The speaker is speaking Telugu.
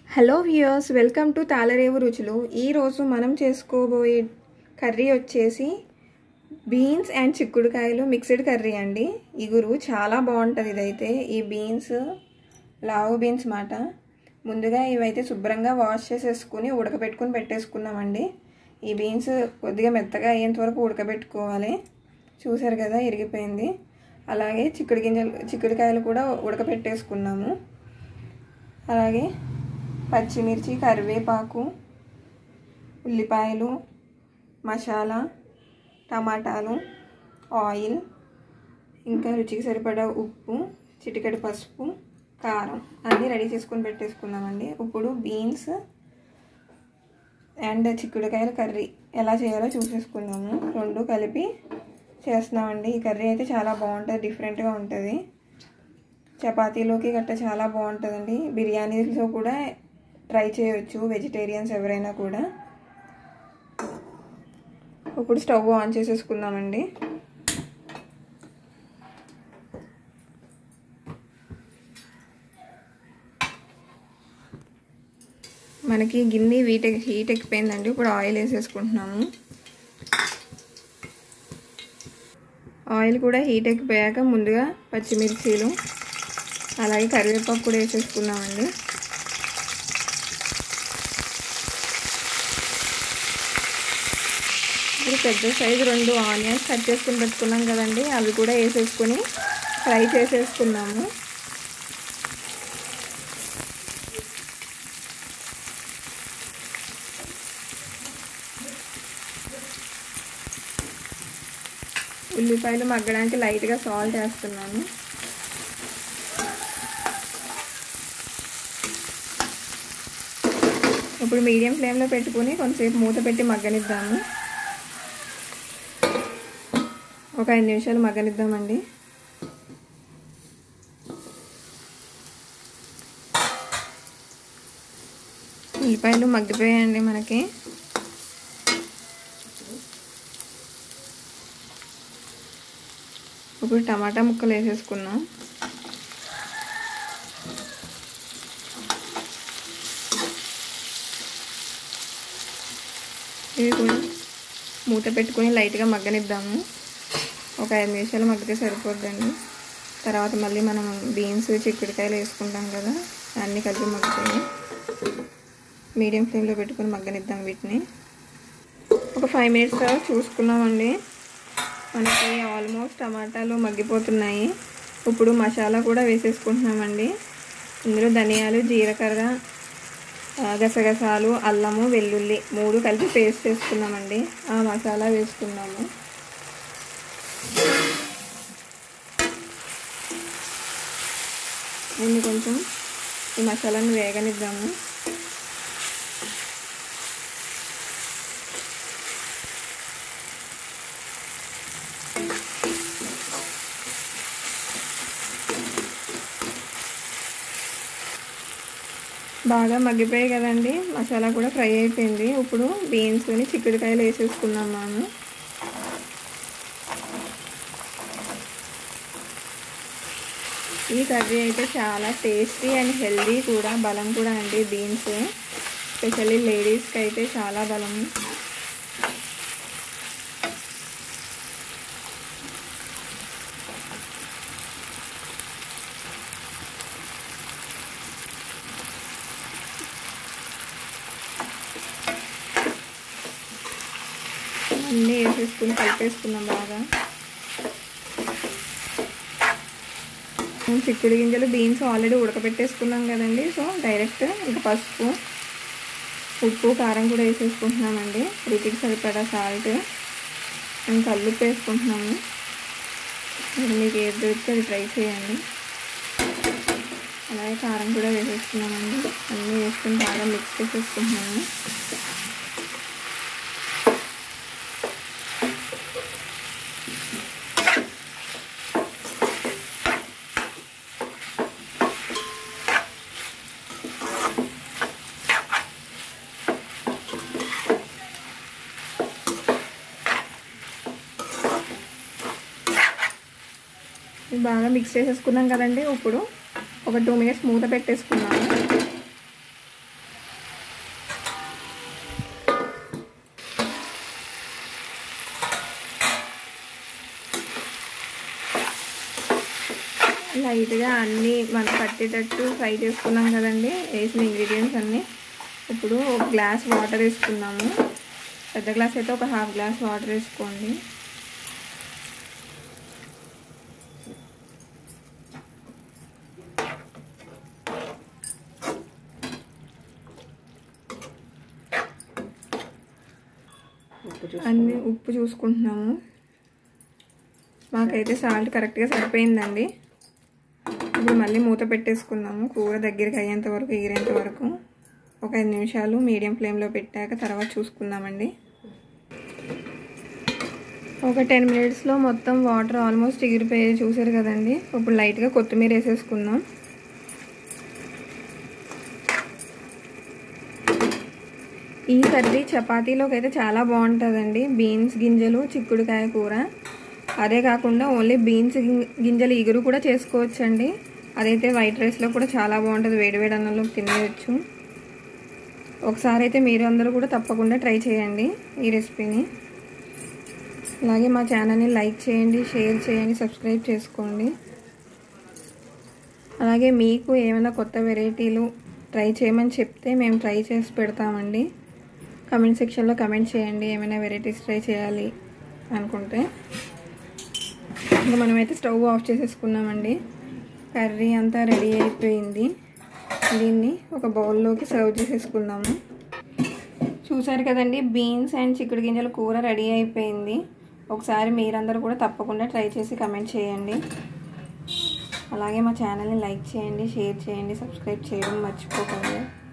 hello viewers welcome to Thallarevu రుచులు ఈరోజు మనం చేసుకోబోయే కర్రీ వచ్చేసి బీన్స్ అండ్ చిక్కుడుకాయలు మిక్స్డ్ కర్రీ అండి ఇగురు చాలా బాగుంటుంది ఇదైతే ఈ బీన్స్ లావు బీన్స్ మాట ముందుగా ఇవైతే శుభ్రంగా వాష్ చేసేసుకుని ఉడకబెట్టుకుని పెట్టేసుకున్నామండి ఈ బీన్స్ కొద్దిగా మెత్తగా అయ్యేంత వరకు ఉడకబెట్టుకోవాలి చూసారు కదా ఇరిగిపోయింది అలాగే చిక్కుడు గింజలు చిక్కుడుకాయలు కూడా ఉడకబెట్టేసుకున్నాము అలాగే పచ్చిమిర్చి కరివేపాకు ఉల్లిపాయలు మసాలా టమాటాలు ఆయిల్ ఇంకా రుచికి సరిపడా ఉప్పు చిటికెడు పసుపు కారం అన్నీ రెడీ చేసుకొని పెట్టేసుకున్నామండి ఇప్పుడు బీన్స్ అండ్ చిక్కుడుకాయల కర్రీ ఎలా చేయాలో చూసేసుకుందాము రెండు కలిపి చేస్తున్నామండి ఈ కర్రీ అయితే చాలా బాగుంటుంది డిఫరెంట్గా ఉంటుంది చపాతీలోకి గట్ట చాలా బాగుంటుందండి బిర్యానీలో కూడా ట్రై చేయొచ్చు వెజిటేరియన్స్ ఎవరైనా కూడా ఇప్పుడు స్టవ్ ఆన్ చేసేసుకుందామండి మనకి గిన్నె వీట్ హీట్ ఎక్కిపోయిందండి ఇప్పుడు ఆయిల్ వేసేసుకుంటున్నాము ఆయిల్ కూడా హీట్ ఎక్కిపోయాక ముందుగా పచ్చిమిర్చీలు అలాగే కరివేపాకు కూడా వేసేసుకున్నామండి ఇప్పుడు పెద్ద సైజు రెండు ఆనియన్స్ కట్ చేసుకుని పెట్టుకున్నాం కదండి అవి కూడా వేసేసుకొని ఫ్రై చేసేసుకున్నాము ఉల్లిపాయలు మగ్గడానికి లైట్గా సాల్ట్ వేస్తున్నాను ఇప్పుడు మీడియం ఫ్లేమ్లో పెట్టుకుని కొంచెంసేపు మూత పెట్టి మగ్గనిద్దాము ఒక ఐదు నిమిషాలు మగ్గనిద్దామండి ఉల్లిపాయలు మగ్గిపోయాయండి మనకి ఇప్పుడు టమాటా ముక్కలు వేసేసుకున్నాం ఇవి కూడా మూత పెట్టుకొని లైట్గా మగ్గనిద్దాము ఒక ఐదు నిమిషాలు మగ్గితే సరిపోద్దండి తర్వాత మళ్ళీ మనం బీన్స్ చిక్కుడుకాయలు వేసుకుంటాం కదా అన్నీ కలిపి మగ్గుతాయి మీడియం ఫ్లేమ్లో పెట్టుకొని మగ్గనిద్దాం వీటిని ఒక ఫైవ్ మినిట్స్ తర్వాత చూసుకున్నామండి మనకి ఆల్మోస్ట్ టమాటాలు మగ్గిపోతున్నాయి ఇప్పుడు మసాలా కూడా వేసేసుకుంటున్నామండి ఇందులో ధనియాలు జీలకర్ర గసగసాలు అల్లము వెల్లుల్లి మూడు కలిపి పేస్ట్ చేసుకున్నామండి ఆ మసాలా వేసుకున్నాము దీన్ని కొంచెం ఈ మసాలాను వేగనిద్దాము బాగా మగ్గిపోయాయి కదండి మసాలా కూడా ఫ్రై అయిపోయింది ఇప్పుడు బీన్స్ని చిక్కుడుకాయలు వేసేసుకున్నాం మనం ఈ కర్రీ అయితే చాలా టేస్టీ అండ్ హెల్దీ కూడా బలం కూడా అండి బీన్స్ స్పెషల్లీ లేడీస్కి అయితే చాలా బలం అన్నీ వేసేసుకుని కలిపేసుకున్నాం బాగా చిక్కుడు గింజలు బీన్స్ ఆల్రెడీ ఉడకబెట్టేసుకున్నాం కదండి సో డైరెక్ట్ ఇంకా పసుపు ఉప్పు కారం కూడా వేసేసుకుంటున్నామండి రుచికి సరిపడా సాల్ట్ అండ్ కల్లుప్పు వేసుకుంటున్నాము మీరు మీకు ఏది దొరికితే అది ట్రై చేయండి అలాగే కారం కూడా వేసేసుకున్నామండి అన్నీ వేసుకుని బాగా మిక్స్ చేసేసుకుంటున్నాము బాగా మిక్స్ చేసేసుకున్నాం కదండి ఇప్పుడు ఒక టూ మినిట్స్ మూత పెట్టేసుకున్నాము లైట్గా అన్నీ మనకు పట్టేటట్టు ఫ్రై చేసుకున్నాం కదండి వేసిన ఇంగ్రీడియంట్స్ అన్నీ ఇప్పుడు ఒక గ్లాస్ వాటర్ వేసుకున్నాము పెద్ద గ్లాస్ అయితే ఒక హాఫ్ గ్లాస్ వాటర్ వేసుకోండి అన్నీ ఉప్పు చూసుకుంటున్నాము మాకైతే సాల్ట్ కరెక్ట్గా సరిపోయిందండి ఇప్పుడు మళ్ళీ మూత పెట్టేసుకుందాము కూర దగ్గరికి అయ్యేంత వరకు ఎగిరేంత వరకు ఒక ఐదు నిమిషాలు మీడియం ఫ్లేమ్లో పెట్టాక తర్వాత చూసుకుందామండి ఒక టెన్ మినిట్స్లో మొత్తం వాటర్ ఆల్మోస్ట్ ఎగిరిపోయి చూసారు కదండి ఇప్పుడు లైట్గా కొత్తిమీర వేసేసుకుందాం ఈ కర్రీ చపాతీలోకి అయితే చాలా బాగుంటుందండి బీన్స్ గింజలు చిక్కుడుకాయ కూర అదే కాకుండా ఓన్లీ బీన్స్ గింజలు ఇగురు కూడా చేసుకోవచ్చండి అదైతే వైట్ రైస్లో కూడా చాలా బాగుంటుంది వేడివేడి అన్నంలో తినేయచ్చు ఒకసారి అయితే మీరు అందరూ కూడా తప్పకుండా ట్రై చేయండి ఈ రెసిపీని అలాగే మా ఛానల్ని లైక్ చేయండి షేర్ చేయండి సబ్స్క్రైబ్ చేసుకోండి అలాగే మీకు ఏమైనా కొత్త వెరైటీలు ట్రై చేయమని చెప్తే మేము ట్రై చేసి పెడతామండి కమెంట్ సెక్షన్లో కమెంట్ చేయండి ఏమైనా వెరైటీస్ ట్రై చేయాలి అనుకుంటే ఇంకా మనమైతే స్టవ్ ఆఫ్ చేసేసుకున్నామండి కర్రీ అంతా రెడీ అయిపోయింది దీన్ని ఒక బౌల్లోకి సర్వ్ చేసేసుకుందాము చూసారు కదండి బీన్స్ అండ్ చిక్కుడు గింజల కూర రెడీ అయిపోయింది ఒకసారి మీరందరూ కూడా తప్పకుండా ట్రై చేసి కమెంట్ చేయండి అలాగే మా ఛానల్ని లైక్ చేయండి షేర్ చేయండి సబ్స్క్రైబ్ చేయడం మర్చిపోకండి